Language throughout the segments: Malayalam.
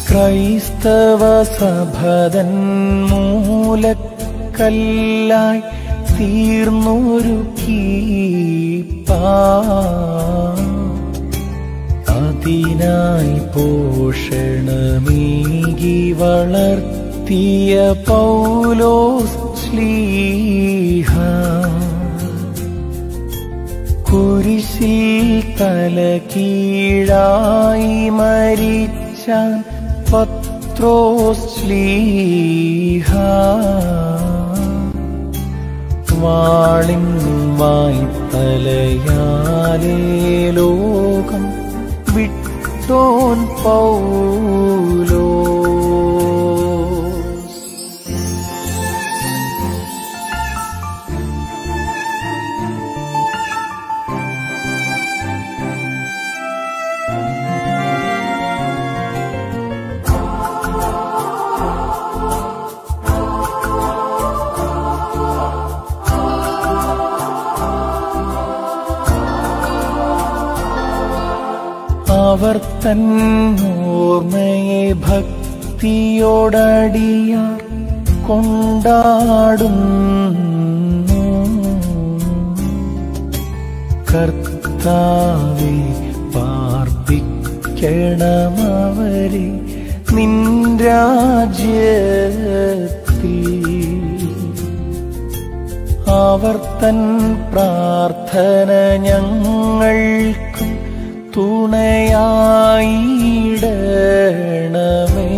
ക്രൈസ്തവ സഭതൻ മൂലക്കല്ലായി തീർന്നൊരു കീപ്പാ അതിനായി പോഷണമേകി വളർത്തിയ പൗലോസ് ശ്ലീഹ കുരിശിൽ തല കീഴായി മരിച്ചാൻ പത്രോസ് ശ്ലീഹ വാളിൻ വായ്ത്തലയാലേ ലോകം വിട്ടോൻ പൗലോ അവർ തന്നോർമ്മയെ ഭക്തിയോടടിയാർ കൊണ്ടാടുന്നു കർത്താവെ പാർപ്പിക്കണമവരെ നിൻ രാജ്യത്തിൽ അവർ തൻ പ്രാർത്ഥന ഞങ്ങൾക്കും തുണയായിടണമേ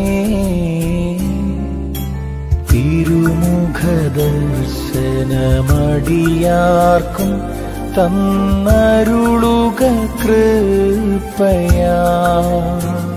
തിരുമുഖദർശനമടിയാർക്കും തന്നരുളുക കൃപയാ